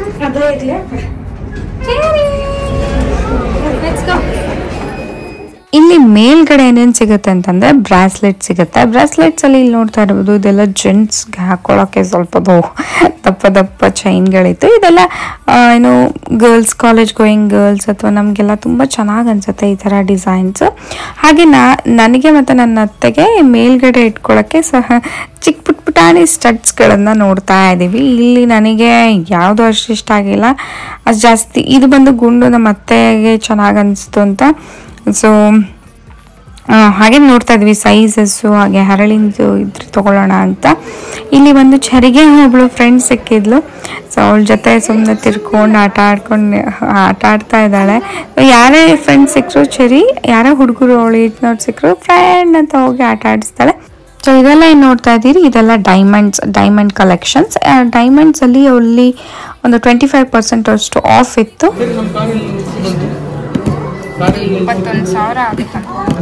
[SPEAKER 2] ಚಿರಿ Let's go.
[SPEAKER 1] ಇಲ್ಲಿ ಮೇಲ್ಗಡೆ ಏನೇನು ಸಿಗುತ್ತೆ ಅಂತಂದ್ರೆ ಬ್ರಾಸ್ಲೆಟ್ ಸಿಗುತ್ತೆ ಬ್ರಾಸ್ಲೆಟ್ಸ್ ಅಲ್ಲಿ ಇಲ್ಲಿ ನೋಡ್ತಾ ಇರ್ಬೋದು ಇದೆಲ್ಲ ಜೆಂಟ್ಸ್ಗೆ ಹಾಕೊಳ್ಳೋಕೆ ಸ್ವಲ್ಪ ದೊ- ದಪ್ಪ ದಪ್ಪ ಚೈನ್ಗಳಿತ್ತು ಇದೆಲ್ಲ ಆ, ಏನು ಗರ್ಲ್ಸ್ ಕಾಲೇಜ್ ಗೋಯಿಂಗ್ ಗರ್ಲ್ಸ್ ಅಥವಾ ನಮಗೆಲ್ಲ ತುಂಬ ಚೆನ್ನಾಗಿ ಅನ್ಸುತ್ತೆ ಈ ಥರ ಡಿಸೈನ್ಸ್ ಹಾಗೆ ನಾ ನನಗೆ ಮತ್ತು ನನ್ನ ಅತ್ತೆಗೆ ಮೇಲ್ಗಡೆ ಇಟ್ಕೊಳ್ಳೋಕ್ಕೆ ಸಹ ಚಿಕ್ಕ ಪುಟ್ ಪುಟಾಣಿ ಸ್ಟಡ್ಸ್ಗಳನ್ನು ನೋಡ್ತಾ ಇದ್ದೀವಿ ಇಲ್ಲಿ ನನಗೆ ಯಾವುದೂ ಅಷ್ಟು ಇಷ್ಟ ಆಗಿಲ್ಲ ಅಷ್ಟು ಜಾಸ್ತಿ ಇದು ಬಂದು ಗುಂಡು ನಮ್ಮ ಅತ್ತೆಗೆ ಚೆನ್ನಾಗಿ ಅನಿಸ್ತು ಅಂತ ಸೊ ಹಾಗೆ ನೋಡ್ತಾ ಇದ್ವಿ ಸೈಜಸ್ಸು ಹಾಗೆ ಹರಳಿಂದು ಇದ್ರ ತಗೊಳ್ಳೋಣ ಅಂತ ಇಲ್ಲಿ ಒಂದು ಚರಿಗೆ ಒಬ್ಳು ಫ್ರೆಂಡ್ ಸಿಕ್ಕಿದ್ಲು ಸೊ ಅವಳ ಜೊತೆ ಸುಮ್ಮನೆ ತಿರ್ಕೊಂಡು ಆಟ ಆಡ್ಕೊಂಡು ಆಟ ಆಡ್ತಾ ಇದ್ದಾಳೆ So, ಯಾರೇ ಫ್ರೆಂಡ್ ಸಿಕ್ಕರು ಚರಿ ಯಾರೇ ಹುಡುಗರು ಅವಳು ನೋಡಿ ಸಿಕ್ಕರು ಫ್ರೆಂಡ್ ಅಂತ ಹೋಗಿ ಆಟ ಆಡಿಸ್ತಾಳೆ ಸೊ ಇದೆಲ್ಲ ಏನು ನೋಡ್ತಾ ಇದ್ದೀರಿ ಇದೆಲ್ಲ ಡೈಮಂಡ್ಸ್ ಡೈಮಂಡ್ ಕಲೆಕ್ಷನ್ಸ್ ಡೈಮಂಡ್ಸ್ ಅಲ್ಲಿ ಅಲ್ಲಿ ಒಂದು ಟ್ವೆಂಟಿ ಫೈವ್ ಪರ್ಸೆಂಟ್ ಅಷ್ಟು ಆಫ್ ಇತ್ತು
[SPEAKER 2] ಇಪ್ಪತ್ತೊಂದು ಸಾವಿರ ಆಗುತ್ತೆ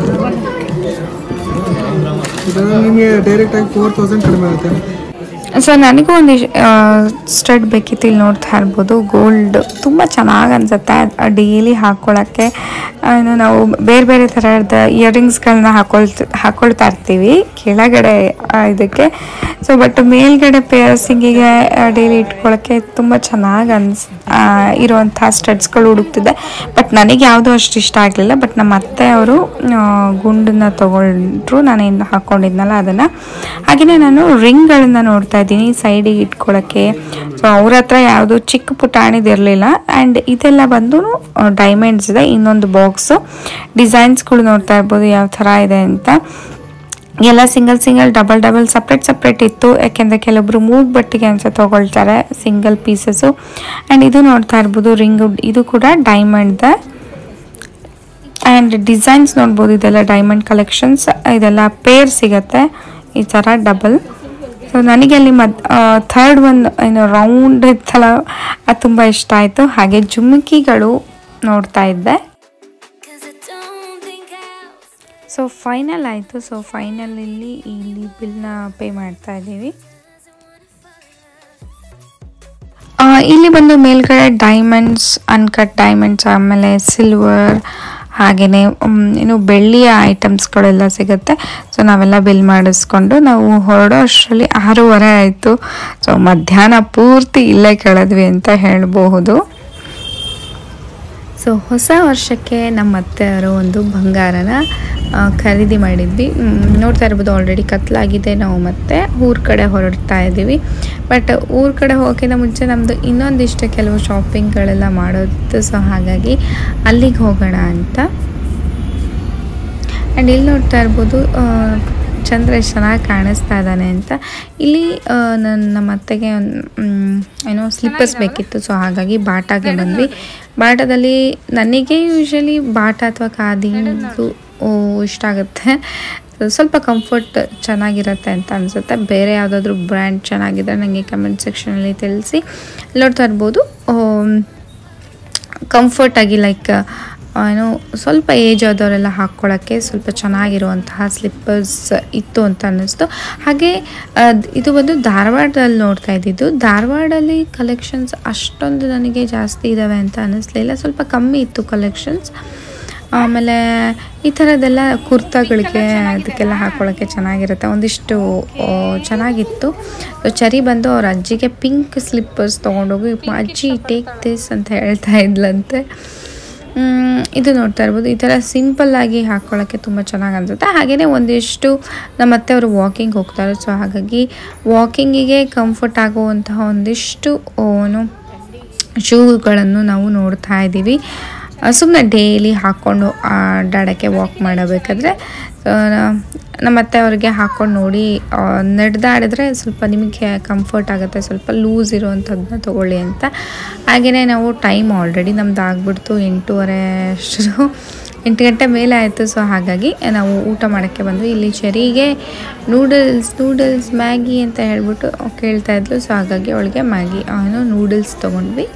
[SPEAKER 5] ಇದು ನಿಮಗೆ ಡೈರೆಕ್ಟಾಗಿ ಫೋರ್ ತೌಸಂಡ್ ಕಡಿಮೆ ಆಗುತ್ತೆ
[SPEAKER 1] ಸೊ ನನಗೂ ಒಂದು ಸ್ಟಡ್ ಬೇಕಿತ್ತು ಇಲ್ಲಿ ನೋಡ್ತಾ ಇರ್ಬೋದು ಗೋಲ್ಡ್ ತುಂಬ ಚೆನ್ನಾಗಿ ಅನ್ಸುತ್ತೆ ಡೈಲಿ ಹಾಕ್ಕೊಳ್ಳೋಕ್ಕೆ ಏನು ನಾವು ಬೇರೆ ಬೇರೆ ಥರದ ಇಯರಿಂಗ್ಸ್ಗಳನ್ನ ಹಾಕೊಳ್ತ ಹಾಕೊಳ್ತಾ ಇರ್ತೀವಿ ಕೆಳಗಡೆ ಆ, ಇದಕ್ಕೆ ಸೊ ಬಟ್ ಮೇಲ್ಗಡೆ ಪೇರ್ಸಿಂಗಿಗೆ ಡೈಲಿ ಇಟ್ಕೊಳ್ಳೋಕ್ಕೆ ತುಂಬ ಚೆನ್ನಾಗಿ ಅನ್ಸ್ ಆ, ಇರುವಂಥ ಸ್ಟಡ್ಸ್ಗಳು ಹುಡುಕ್ತಿದ್ದೆ ಬಟ್ ನನಗೆ ಯಾವುದೂ ಅಷ್ಟು ಇಷ್ಟ ಆಗಲಿಲ್ಲ ಬಟ್ ನಮ್ಮ ಅತ್ತೆ ಅವರು ಗುಂಡನ್ನ ತಗೊಂಡ್ರು ನಾನು ಏನು ಹಾಕ್ಕೊಂಡಿದ್ನಲ್ಲ ಅದನ್ನು ಹಾಗೆಯೇ ನಾನು ರಿಂಗ್ಗಳನ್ನ ನೋಡ್ತಾ ಇದ್ದೀನಿ ಸೈಡಿಗೆ ಇಟ್ಕೊಳ್ಳೋಕ್ಕೆ ಸೊ ಅವ್ರ ಹತ್ರ ಯಾವುದು ಚಿಕ್ಕ ಪುಟಾಣಿದು ಇರಲಿಲ್ಲ ಆ್ಯಂಡ್ ಇದೆಲ್ಲ ಬಂದು ಡೈಮಂಡ್ಸ್ ಇದೆ ಇನ್ನೊಂದು ಬಾಕ್ಸು ಡಿಸೈನ್ಸ್ಗಳು ನೋಡ್ತಾ ಇರ್ಬೋದು ಯಾವ ಥರ ಇದೆ ಅಂತ ಎಲ್ಲ single single double double separate separate ಇತ್ತು ಯಾಕೆಂದರೆ ಕೆಲವೊಬ್ರು ಮೂಗ್ ಬಟ್ಟಿಗೆ ಅನ್ಸ ತೊಗೊಳ್ತಾರೆ ಸಿಂಗಲ್ ಪೀಸಸ್ಸು ಆ್ಯಂಡ್ ಇದು ನೋಡ್ತಾ ಇರ್ಬೋದು ರಿಂಗ್ ಇದು ಕೂಡ ಡೈಮಂಡ್ದ ಆ್ಯಂಡ್ ಡಿಸೈನ್ಸ್ ನೋಡ್ಬೋದು ಇದೆಲ್ಲ ಡೈಮಂಡ್ ಕಲೆಕ್ಷನ್ಸ್ ಇದೆಲ್ಲ ಪೇರ್ ಸಿಗತ್ತೆ ಈ ಥರ ಡಬಲ್ ಸೊ ನನಗೆ ಅಲ್ಲಿ ಮದ್ ಥರ್ಡ್ ಒಂದು ಏನು ರೌಂಡ್ ಇತ್ತಲ್ಲ ಅದು ತುಂಬ ಇಷ್ಟ ಆಯಿತು ಹಾಗೆ ಜುಮ್ಕಿಗಳು ನೋಡ್ತಾ ಇದ್ದೆ
[SPEAKER 3] Cause I don't think I'll
[SPEAKER 1] so final ಆಯಿತು ಸೊ ಫೈನಲ್ ಇಲ್ಲಿ ಇಲ್ಲಿ ಬಿಲ್ನ ಪೇ ಮಾಡ್ತಾ ಇದ್ದೀವಿ ಆ, ಇಲ್ಲಿ ಬಂದು ಮೇಲ್ಗಡೆ ಡೈಮಂಡ್ಸ್ ಅನ್ಕಟ್ ಡೈಮಂಡ್ಸ್ ಆಮೇಲೆ ಸಿಲ್ವರ್ ಹಾಗೆಯೇ ಇನ್ನು ಬೆಳ್ಳಿಯ ಐಟಮ್ಸ್ಗಳೆಲ್ಲ ಸಿಗುತ್ತೆ ಸೊ ನಾವೆಲ್ಲ ಬಿಲ್ ಮಾಡಿಸ್ಕೊಂಡು ನಾವು ಹೊರಡೋ ಅಷ್ಟರಲ್ಲಿ ಆರೂವರೆ ಆಯಿತು ಸೊ ಮಧ್ಯಾಹ್ನ ಪೂರ್ತಿ ಇಲ್ಲೇ ಕಳೆದ್ವಿ ಅಂತ ಹೇಳಬಹುದು ಸೊ ಹೊಸ ವರ್ಷಕ್ಕೆ ನಮ್ಮ ಅತ್ತೆಯವರು ಒಂದು ಬಂಗಾರನ ಆ, ಖರೀದಿ ಮಾಡಿದ್ವಿ ಮ್, ನೋಡ್ತಾ ಇರ್ಬೋದು ಆಲ್ರೆಡಿ ಕತ್ಲಾಗಿದೆ ನಾವು ಮತ್ತೆ ಊರ ಕಡೆ ಹೊರಡ್ತಾ ಇದ್ದೀವಿ ಬಟ್ ಊರ ಕಡೆ ಹೋಗೋಕ್ಕಿಂತ ಮುಂಚೆ ನಮ್ಮದು ಇನ್ನೊಂದಿಷ್ಟು ಕೆಲವು ಶಾಪಿಂಗ್ಗಳೆಲ್ಲ ಮಾಡೋದು ಸೊ ಹಾಗಾಗಿ ಅಲ್ಲಿಗೆ ಹೋಗೋಣ ಅಂತ ಆ್ಯಂಡ್ ಇಲ್ಲಿ ನೋಡ್ತಾ ಇರ್ಬೋದು ಆ, ಚಂದ್ರ ಎಷ್ಟು ಚೆನ್ನಾಗಿ ಕಾಣಿಸ್ತಾ ಇದ್ದಾನೆ ಅಂತ ಇಲ್ಲಿ ನನ್ನ ನಮ್ಮ ಅತ್ತೆಗೆ ಒಂದು ಏನೋ ಸ್ಲಿಪ್ಪರ್ಸ್ ಬೇಕಿತ್ತು ಸೊ ಹಾಗಾಗಿ ಬಾಟಾಗೆ ಬಂದ್ವಿ ಬಾಟಾದಲ್ಲಿ ನನಗೆ ಯೂಶಲಿ ಬಾಟ ಅಥವಾ ಖಾದಿ ಇದು ಓ, ಇಷ್ಟ ಆಗುತ್ತೆ ಸ್ವಲ್ಪ ಕಂಫರ್ಟ್ ಚೆನ್ನಾಗಿರುತ್ತೆ ಅಂತ ಅನಿಸುತ್ತೆ ಬೇರೆ ಯಾವುದಾದ್ರೂ ಬ್ರ್ಯಾಂಡ್ ಚೆನ್ನಾಗಿದ್ರೆ ನನಗೆ ಕಮೆಂಟ್ ಸೆಕ್ಷನಲ್ಲಿ ತಿಳಿಸಿ ನೋಡ್ತಾ ಇರ್ಬೋದು ಕಂಫರ್ಟಾಗಿ ಲೈಕ್ ಏನು ಸ್ವಲ್ಪ ಏಜ್ ಆದವರೆಲ್ಲ ಹಾಕ್ಕೊಳ್ಳೋಕ್ಕೆ ಸ್ವಲ್ಪ ಚೆನ್ನಾಗಿರುವಂತಹ ಸ್ಲಿಪ್ಪರ್ಸ್ ಇತ್ತು ಅಂತ ಅನ್ನಿಸ್ತು ಹಾಗೆ ಅದ್- ಇದು ಒಂದು ಧಾರವಾಡದಲ್ಲಿ ನೋಡ್ತಾ ಇದ್ದಿದ್ದು ಧಾರವಾಡಲ್ಲಿ ಕಲೆಕ್ಷನ್ಸ್ ಅಷ್ಟೊಂದು ನನಗೆ ಜಾಸ್ತಿ ಇದ್ದಾವೆ ಅಂತ ಅನ್ನಿಸ್ಲಿಲ್ಲ ಸ್ವಲ್ಪ ಕಮ್ಮಿ ಇತ್ತು ಕಲೆಕ್ಷನ್ಸ್ ಆಮೇಲೆ ಈ ಥರದ್ದೆಲ್ಲ ಕುರ್ತಾಗಳಿಗೆ ಅದಕ್ಕೆಲ್ಲ ಹಾಕ್ಕೊಳ್ಳೋಕ್ಕೆ ಚೆನ್ನಾಗಿರುತ್ತೆ ಒಂದಿಷ್ಟು ಆ, ಚೆನ್ನಾಗಿತ್ತು ಸೊ ಚರಿ ಬಂದು ಅವ್ರ ಅಜ್ಜಿಗೆ ಪಿಂಕ್ ಸ್ಲಿಪ್ಪರ್ಸ್ ತೊಗೊಂಡೋಗಿ ಅಜ್ಜಿ ಟೇಕ್ ದಿಸ್ ಅಂತ ಹೇಳ್ತಾ ಇದ್ಲಂತೆ ಮ್, ಇದು ನೋಡ್ತಾ ಇರ್ಬೋದು ಈ ಥರ ಸಿಂಪಲ್ ಆಗಿ ಹಾಕ್ಕೊಳ್ಳೋಕ್ಕೆ ತುಂಬ ಚೆನ್ನಾಗಿ ಅನ್ಸುತ್ತೆ ಹಾಗೆಯೇ ಒಂದಿಷ್ಟು ನಮ್ಮ ಅತ್ತೆ ಅವರು ವಾಕಿಂಗ್ ಹೋಗ್ತಾರೆ ಸೊ ಹಾಗಾಗಿ ವಾಕಿಂಗಿಗೆ ಕಂಫರ್ಟ್ ಆಗುವಂತಹ ಒಂದಿಷ್ಟು ಏನು ಶೂಗಳನ್ನು ನಾವು ನೋಡ್ತಾ ಇದ್ದೀವಿ ಸುಮ್ಮನೆ ಡೈಲಿ ಹಾಕ್ಕೊಂಡು ಅಡ್ಡಾಡೋಕ್ಕೆ ವಾಕ್ ಮಾಡಬೇಕಾದ್ರೆ ಆ, ನಮ್ಮ ಅತ್ತೆ ಅವ್ರಿಗೆ ಹಾಕ್ಕೊಂಡು ನೋಡಿ ಆ, ನಡೆದಾಡಿದ್ರೆ ಸ್ವಲ್ಪ ನಿಮಗೆ ಕಂಫರ್ಟ್ ಆಗುತ್ತೆ ಸ್ವಲ್ಪ ಲೂಸ್ ಇರುವಂಥದ್ದನ್ನ ತೊಗೊಳ್ಳಿ ಅಂತ ಹಾಗೆಯೇ ನಾವು ಟೈಮ್ ಆಲ್ರೆಡಿ ನಮ್ದು ಆಗ್ಬಿಡ್ತು ಎಂಟೂವರೆ ಅಷ್ಟು ಎಂಟು ಗಂಟೆ ಮೇಲೆ ಆಯಿತು ಸೊ ಹಾಗಾಗಿ ನಾವು ಊಟ ಮಾಡೋಕ್ಕೆ ಬಂದ್ವಿ ಇಲ್ಲಿ ಚೆರಿಗೆ ನೂಡಲ್ಸ್ ನೂಡಲ್ಸ್ ಮ್ಯಾಗಿ ಅಂತ ಹೇಳ್ಬಿಟ್ಟು ಕೇಳ್ತಾ ಇದ್ಲು ಸೊ ಹಾಗಾಗಿ ಅವಳಿಗೆ ಮ್ಯಾಗಿ ಏನು ನೂಡಲ್ಸ್ ತೊಗೊಂಡ್ವಿ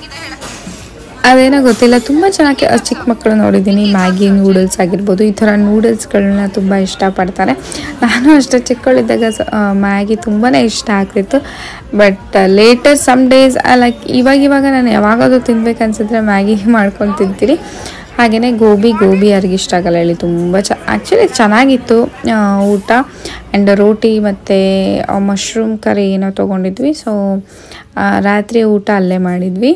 [SPEAKER 1] ಅದೇನೋ ಗೊತ್ತಿಲ್ಲ ತುಂಬ ಚೆನ್ನಾಗಿ ಚಿಕ್ಕ ಮಕ್ಕಳು ನೋಡಿದ್ದೀನಿ ಮ್ಯಾಗಿ ನೂಡಲ್ಸ್ ಆಗಿರ್ಬೋದು ಈ ಥರ ನೂಡಲ್ಸ್ಗಳನ್ನ ತುಂಬ ಇಷ್ಟಪಡ್ತಾರೆ ನಾನು ಅಷ್ಟೇ ಚಿಕ್ಕವಳಿದ್ದಾಗ ಸ- ಆ, ಮ್ಯಾಗಿ ತುಂಬಾ ಇಷ್ಟ ಆಗ್ತಿತ್ತು but later some days like ಇವಾಗ ಇವಾಗ ನಾನು ಯಾವಾಗಾದ್ರೂ ತಿನ್ಬೇಕು ಅನ್ಸಿದ್ರೆ ಮ್ಯಾಗಿ ಮಾಡ್ಕೊಂಡು ತಿಂತೀನಿ ಹಾಗೆಯೇ ಗೋಬಿ ಗೋಬಿ ಯಾರಿಗೆ ಇಷ್ಟ ಆಗಲ್ಲ ಹೇಳಿ ತುಂಬ ಚ ಆ್ಯಕ್ಚುಲಿ ಚೆನ್ನಾಗಿತ್ತು ಆ, ಊಟ ಆ್ಯಂಡ್ ರೋಟಿ ಮತ್ತು ಮಶ್ರೂಮ್ ಕರಿ ಏನೋ ತೊಗೊಂಡಿದ್ವಿ ಸೊ ರಾತ್ರಿ ಊಟ ಅಲ್ಲೇ ಮಾಡಿದ್ವಿ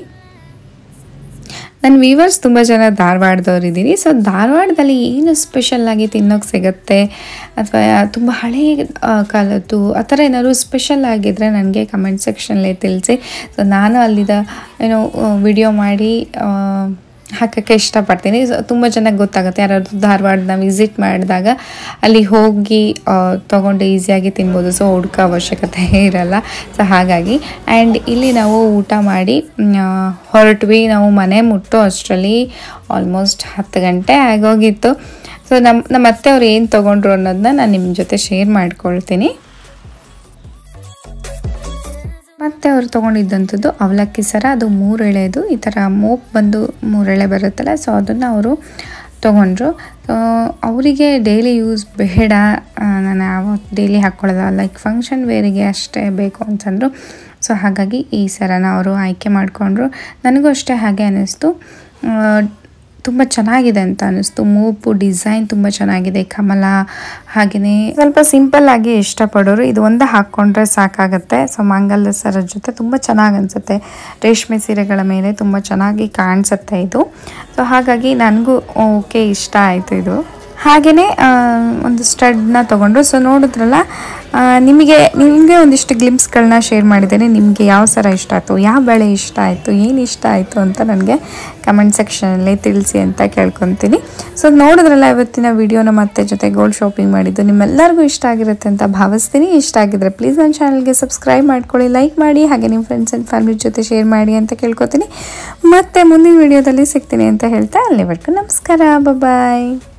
[SPEAKER 1] ನನ್ನ ವೀವರ್ಸ್ ತುಂಬ ಜನ ಧಾರವಾಡದವ್ರು ಇದ್ದೀನಿ ಸೊ ಧಾರವಾಡದಲ್ಲಿ ಏನು ಸ್ಪೆಷಲ್ ಆಗಿ ತಿನ್ನೋಕೆ ಸಿಗುತ್ತೆ ಅಥವಾ ತುಂಬ ಹಳೇ ಆ, ಕಾಲದ್ದು ಆ ಥರ ಏನಾದ್ರು ಸ್ಪೆಷಲ್ ಆಗಿದ್ದರೆ ನನಗೆ ಕಮೆಂಟ್ ಸೆಕ್ಷನಲ್ಲಿ ತಿಳಿಸಿ ಸೊ ನಾನು ಅಲ್ಲಿದ ಏನೋ ವಿಡಿಯೋ ಮಾಡಿ ಆ, ಹಾಕೋಕ್ಕೆ ಇಷ್ಟಪಡ್ತೀನಿ ಸೊ ತುಂಬ ಚೆನ್ನಾಗಿ ಗೊತ್ತಾಗುತ್ತೆ ಯಾರಾದ್ರು ಧಾರವಾಡನ ವಿಸಿಟ್ ಮಾಡಿದಾಗ ಅಲ್ಲಿ ಹೋಗಿ ಆ, ತೊಗೊಂಡು ಈಸಿಯಾಗಿ ತಿನ್ಬೋದು ಸೊ ಹುಡ್ಕೋ ಅವಶ್ಯಕತೆ ಇರಲ್ಲ ಸೊ ಹಾಗಾಗಿ ಆ್ಯಂಡ್ ಇಲ್ಲಿ ನಾವು ಊಟ ಮಾಡಿ ಮ್, ಆ, ಹೊರಟ್ವಿ ನಾವು ಮನೆ ಮುಟ್ಟೋ ಅಷ್ಟರಲ್ಲಿ ಆಲ್ಮೋಸ್ಟ್ ಹತ್ತು ಗಂಟೆ ಆಗೋಗಿತ್ತು ಸೊ ನಮ್ಮ ನಮ್ಮ ಅತ್ತೆ ಅವ್ರು ಏನು ತೊಗೊಂಡ್ರು ಅನ್ನೋದನ್ನ ನಾನು ನಿಮ್ಮ ಜೊತೆ ಶೇರ್ ಮಾಡ್ಕೊಳ್ತೀನಿ ಮತ್ತು ಅವ್ರು ತೊಗೊಂಡಿದ್ದಂಥದ್ದು ಅವಲಕ್ಕಿ ಸರ ಅದು ಮೂರು ಎಳೆದು ಈ ಥರ ಮೋಪ್ ಬಂದು ಮೂರು ಎಳೆ ಬರುತ್ತಲ್ಲ ಸೊ ಅದನ್ನು ಅವರು ತೊಗೊಂಡ್ರು ಅವರಿಗೆ ಡೈಲಿ ಯೂಸ್ ಬೇಡ ಆ, ನಾನು ಯಾವತ್ತು ಡೈಲಿ ಹಾಕ್ಕೊಳ್ಳೋದ ಲೈಕ್ ಫಂಕ್ಷನ್ ವೇರಿಗೆ ಅಷ್ಟೇ ಬೇಕು ಅಂತಂದರು ಸೊ ಹಾಗಾಗಿ ಈ ಸರನ ಅವರು ಆಯ್ಕೆ ಮಾಡಿಕೊಂಡ್ರು ನನಗೂ ಅಷ್ಟೇ ಹಾಗೆ ಅನ್ನಿಸ್ತು ತುಂಬ ಚೆನ್ನಾಗಿದೆ ಅಂತ ಅನ್ನಿಸ್ತು ಮೂಪು ಡಿಸೈನ್ ತುಂಬ ಚೆನ್ನಾಗಿದೆ ಕಮಲ ಹಾಗೆಯೇ ಸ್ವಲ್ಪ ಸಿಂಪಲ್ ಆಗಿ ಇಷ್ಟಪಡೋರು ಇದು ಒಂದು ಹಾಕ್ಕೊಂಡ್ರೆ ಸಾಕಾಗುತ್ತೆ ಸೊ ಮಾಂಗಲ್ಯ ಸರ ಜೊತೆ ತುಂಬ ಚೆನ್ನಾಗಿ ಅನಿಸುತ್ತೆ ರೇಷ್ಮೆ ಸೀರೆಗಳ ಮೇಲೆ ತುಂಬ ಚೆನ್ನಾಗಿ ಕಾಣಿಸುತ್ತೆ ಇದು ಸೊ ಹಾಗಾಗಿ ನನಗೂ ಓಕೆ ಇಷ್ಟ ಆಯಿತು ಇದು ಹಾಗೆಯೇ ಒಂದು ಸ್ಟಡ್ನ ತೊಗೊಂಡ್ರು ಸೊ ನೋಡಿದ್ರಲ್ಲ ಆ, ನಿಮಗೆ ನಿಮಗೆ ಒಂದಿಷ್ಟು ಗ್ಲಿಮ್ಸ್ಗಳನ್ನ ಶೇರ್ ಮಾಡಿದ್ದೇನೆ ನಿಮಗೆ ಯಾವ ಸರ ಇಷ್ಟ ಆಯಿತು ಯಾವ ಬೆಳೆ ಇಷ್ಟ ಆಯಿತು ಏನು ಇಷ್ಟ ಆಯಿತು ಅಂತ ನನಗೆ ಕಮೆಂಟ್ ಸೆಕ್ಷನಲ್ಲಿ ತಿಳಿಸಿ ಅಂತ ಕೇಳ್ಕೊತೀನಿ ಸೊ ನೋಡಿದ್ರಲ್ಲ ಇವತ್ತಿನ ವಿಡಿಯೋನ ಮತ್ತೆ ಜೊತೆ ಗೋಲ್ಡ್ ಶಾಪಿಂಗ್ ಮಾಡಿದ್ದು ನಿಮ್ಮೆಲ್ಲರಿಗೂ ಇಷ್ಟ ಆಗಿರುತ್ತೆ ಅಂತ ಭಾವಿಸ್ತೀನಿ ಇಷ್ಟ ಆಗಿದ್ರೆ ಪ್ಲೀಸ್ ನನ್ನ ಚಾನಲ್ಗೆ ಸಬ್ಸ್ಕ್ರೈಬ್ ಮಾಡ್ಕೊಳ್ಳಿ ಲೈಕ್ ಮಾಡಿ ಹಾಗೆ ನಿಮ್ಮ ಫ್ರೆಂಡ್ಸ್ ಆ್ಯಂಡ್ ಫ್ಯಾಮಿಲಿ ಜೊತೆ ಶೇರ್ ಮಾಡಿ ಅಂತ ಕೇಳ್ಕೊತೀನಿ ಮತ್ತೆ ಮುಂದಿನ ವಿಡಿಯೋದಲ್ಲಿ ಸಿಗ್ತೀನಿ ಅಂತ ಹೇಳ್ತಾ ಅಲ್ಲಿವರೆಗೂ ನಮಸ್ಕಾರ ಬಾಯ್